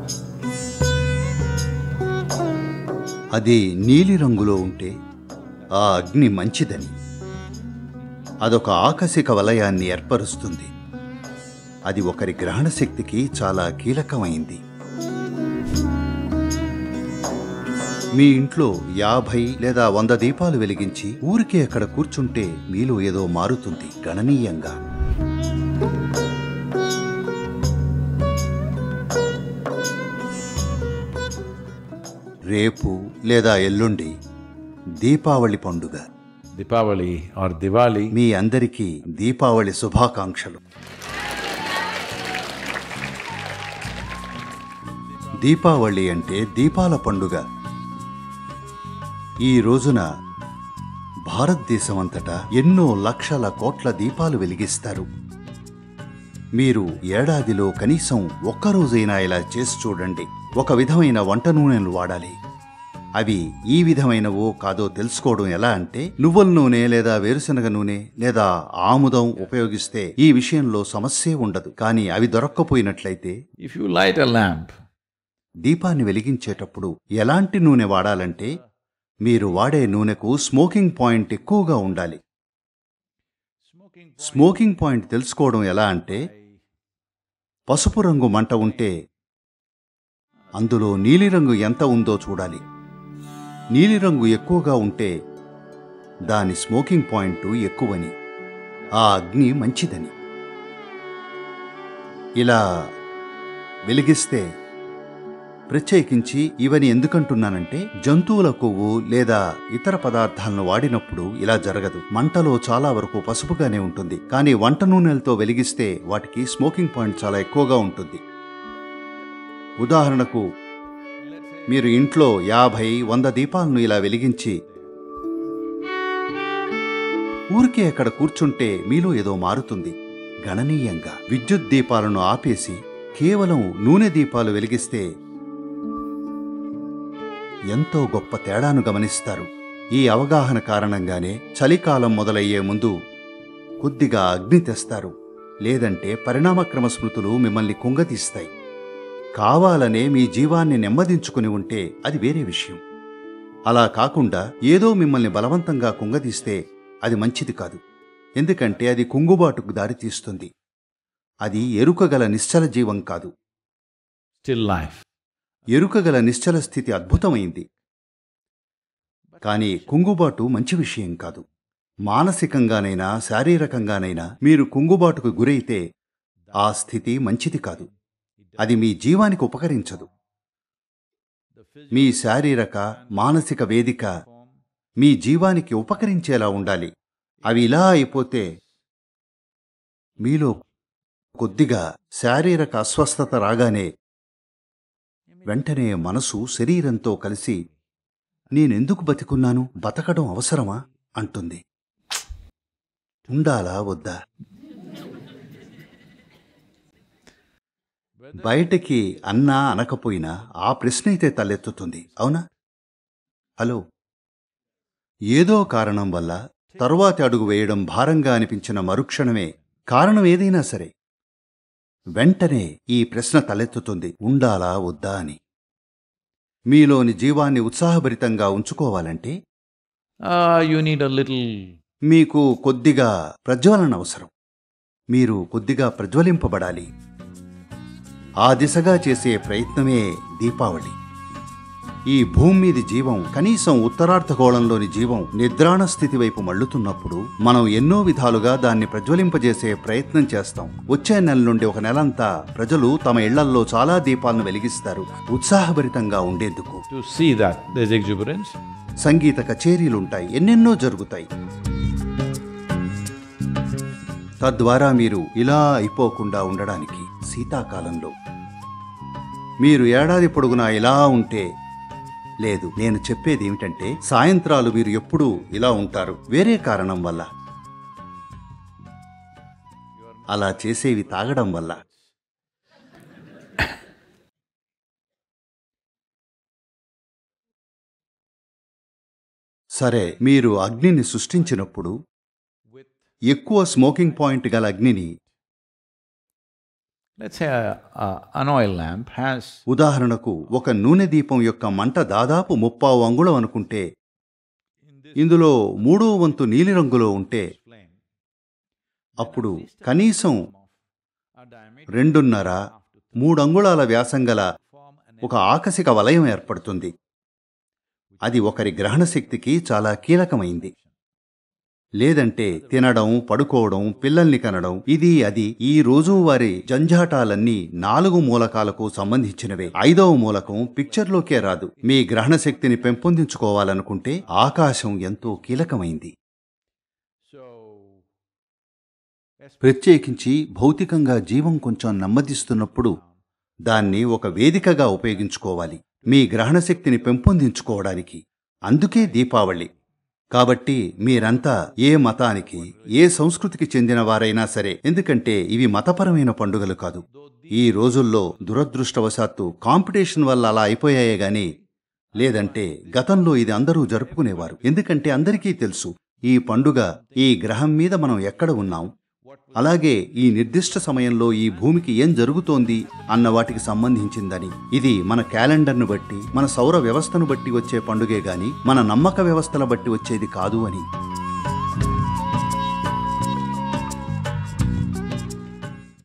అది నీలిరంగులో ఉంటే ఆ అగ్ని మంచిదని అదొక ఆకసిక వలయాన్ని ఏర్పరుస్తుంది అది ఒకరి గ్రహణ శక్తికి చాలా కీలకమైంది మీ ఇంట్లో యాభై లేదా వంద దీపాలు వెలిగించి ఊరికే అక్కడ కూర్చుంటే మీలో ఏదో మారుతుంది గణనీయంగా రేపు లేదా ఎల్లుండి దీపావళి పండుగ Deepavali or Diwali. మీ అందరికీ దీపావళి శుభాకాంక్షలు దీపావళి అంటే దీపాల పండుగ ఈ రోజున భారతదేశం అంతటా ఎన్నో లక్షల కోట్ల దీపాలు వెలిగిస్తారు మీరు ఏడాదిలో కనీసం ఒక్కరోజైనా ఇలా చేసి చూడండి ఒక విధమైన వంట నూనెలు వాడాలి అవి ఈ విధమైనవో కాదో తెలుసుకోవడం ఎలా అంటే నువ్వుల నూనె లేదా వేరుశనగ నూనె లేదా ఆముదం ఉపయోగిస్తే ఈ విషయంలో సమస్యే ఉండదు కానీ అవి దొరక్కపోయినట్లయితే If you light a lamp, దీపాన్ని వెలిగించేటప్పుడు ఎలాంటి నూనె వాడాలంటే మీరు వాడే నూనెకు స్మోకింగ్ పాయింట్ ఎక్కువగా ఉండాలి స్మోకింగ్ పాయింట్ తెలుసుకోవడం ఎలా అంటే పసుపు రంగు మంట ఉంటే అందులో నీలిరంగు ఎంత ఉందో చూడాలి నీలిరంగు ఎక్కువగా ఉంటే దాని స్మోకింగ్ పాయింట్ ఎక్కువని ఆ అగ్ని మంచిదని ఇలా వెలిగిస్తే ప్రత్యేకించి ఇవని ఎందుకంటున్నానంటే జంతువుల కొవ్వు లేదా ఇతర పదార్థాలను వాడినప్పుడు ఇలా జరగదు మంటలో చాలా వరకు పసుపుగానే ఉంటుంది కానీ వంట నూనెలతో వెలిగిస్తే వాటికి స్మోకింగ్ పాయింట్ చాలా ఎక్కువగా ఉంటుంది ఉదాహరణకు మీరు ఇంట్లో యాభై వంద దీపాలను ఇలా వెలిగించి ఊరికే అక్కడ కూర్చుంటే మీలో ఏదో మారుతుంది గణనీయంగా విద్యుత్ దీపాలను ఆపేసి కేవలం నూనె దీపాలు వెలిగిస్తే ఎంతో గొప్ప తేడాను గమనిస్తారు ఈ అవగాహన కారణంగానే చలికాలం మొదలయ్యే ముందు కొద్దిగా అగ్ని తెస్తారు లేదంటే పరిణామక్రమ స్మృతులు మిమ్మల్ని కుంగతీస్తాయి కావాలనే మీ జీవాన్ని నెమ్మదించుకుని ఉంటే అది వేరే విషయం అలా కాకుండా ఏదో మిమ్మల్ని బలవంతంగా కుంగదీస్తే అది మంచిది కాదు ఎందుకంటే అది కుంగుబాటుకు దారితీస్తుంది అది ఎరుకగల నిశ్చల జీవం కాదు still life. ఎరుకగల నిశ్చల స్థితి అద్భుతమైంది కానీ కుంగుబాటు మంచి విషయం కాదు మానసికంగానైనా శారీరకంగానైనా మీరు కుంగుబాటుకు గురైతే ఆ స్థితి మంచిది కాదు అది మీ జీవానికి ఉపకరించదు మీ శారీరక మానసిక వేదిక మీ జీవానికి ఉపకరించేలా ఉండాలి అవి ఇలా అయిపోతే మీలో కొద్దిగా శారీరక అస్వస్థత రాగానే వెంటనే మనసు శరీరంతో కలిసి నేనెందుకు బతికున్నాను బతకడం అవసరమా అంటుంది ఉండాలా వద్దా బయటికి అన్నా అనకపోయినా ఆ ప్రశ్న అయితే తలెత్తుతుంది అవునా హలో ఏదో కారణం వల్ల తరువాతి అడుగు వేయడం భారంగా అనిపించిన మరుక్షణమే కారణం ఏదైనా సరే వెంటనే ఈ ప్రశ్న తలెత్తుతుంది ఉండాలా వద్దా అని మీలోని జీవాన్ని ఉత్సాహభరితంగా ఉంచుకోవాలంటే Ah, you need a little. మీకు కొద్దిగా ప్రజ్వలన అవసరం మీరు కొద్దిగా ప్రజ్వలింపబడాలి ఆ దిశగా చేసే ప్రయత్నమే దీపావళి ఈ భూమి మీది జీవం కనీసం ఉత్తరార్ధగోళంలోని జీవం నిద్రాణ స్థితి వైపు మళ్ళుతున్నప్పుడు మనం ఎన్నో విధాలుగా దాన్ని ప్రజ్వలింపజేసే ప్రయత్నం చేస్తాం వచ్చే నెల నుండి ఒక నెలంతా ప్రజలు తమ ఇళ్లల్లో చాలా దీపాలను వెలిగిస్తారు ఉత్సాహభరితంగా ఉండేందుకు To see that there's exuberance, సంగీత కచేరీలుంటాయి ఎన్నెన్నో జరుగుతాయి తద్వారా మీరు ఇలా అయిపోకుండా ఉండడానికి శీతాకాలంలో మీరు ఏడాది పొడుగునా ఇలా ఉంటే లేదు నేను చెప్పేది ఏమిటంటే సాయంత్రాలు మీరు ఎప్పుడూ ఇలా ఉంటారు వేరే కారణం వల్ల అలా చేసేవి తాగడం వల్ల సరే మీరు అగ్నిని సృష్టించినప్పుడు ఎక్కువ స్మోకింగ్ పాయింట్ గల అగ్నిని let's say a, a, an oil lamp has ఉదాహరణకు ఒక నూనె దీపం యొక్క మంట దాదాపు ముప్పావు అంగుళం అనుకుంటే ఇందులో మూడో వంతు నీలిరంగులో ఉంటే flame, అప్పుడు కనీసం a diameter రెండున్నర మూడు అంగుళాల వ్యాసం గల form an ఒక ఆకసిక వలయం ఏర్పడుతుంది అది ఒకరి గ్రహణ శక్తికి చాలా కీలకమైంది లేదంటే తినడం పడుకోవడం పిల్లల్ని కనడం ఇది అది ఈ రోజువారీ జంజాటాలన్నీ నాలుగు మూలకాలకు సంబంధించినవే ఐదవ మూలకం పిక్చర్లోకే రాదు మీ గ్రహణ శక్తిని పెంపొందించుకోవాలనుకుంటే ఆకాశం ఎంతో కీలకమైంది So, ప్రత్యేకించి భౌతికంగా జీవం కొంచెం నెమ్మదిస్తున్నప్పుడు దాన్ని ఒక వేదికగా ఉపయోగించుకోవాలి మీ గ్రహణ శక్తిని పెంపొందించుకోవడానికి అందుకే దీపావళి కాబట్టి మీరంతా ఏ మతానికి ఏ సంస్కృతికి చెందిన వారైనా సరే ఎందుకంటే ఇవి మతపరమైన పండుగలు కాదు ఈ రోజుల్లో దురదృష్టవశాత్తు కాంపిటీషన్ వల్ల అలా అయిపోయాయే గాని లేదంటే గతంలో ఇది అందరూ జరుపుకునేవారు ఎందుకంటే అందరికీ తెలుసు ఈ పండుగ ఈ గ్రహం మీద మనం ఎక్కడ ఉన్నాం అలాగే ఈ నిర్దిష్ట సమయంలో ఈ భూమికి ఏం జరుగుతోంది అన్న వాటికి సంబంధించిందని ఇది మన క్యాలెండర్ను బట్టి మన సౌర వ్యవస్థను బట్టి వచ్చే పండుగే గాని మన నమ్మక వ్యవస్థల బట్టి వచ్చేది కాదు అని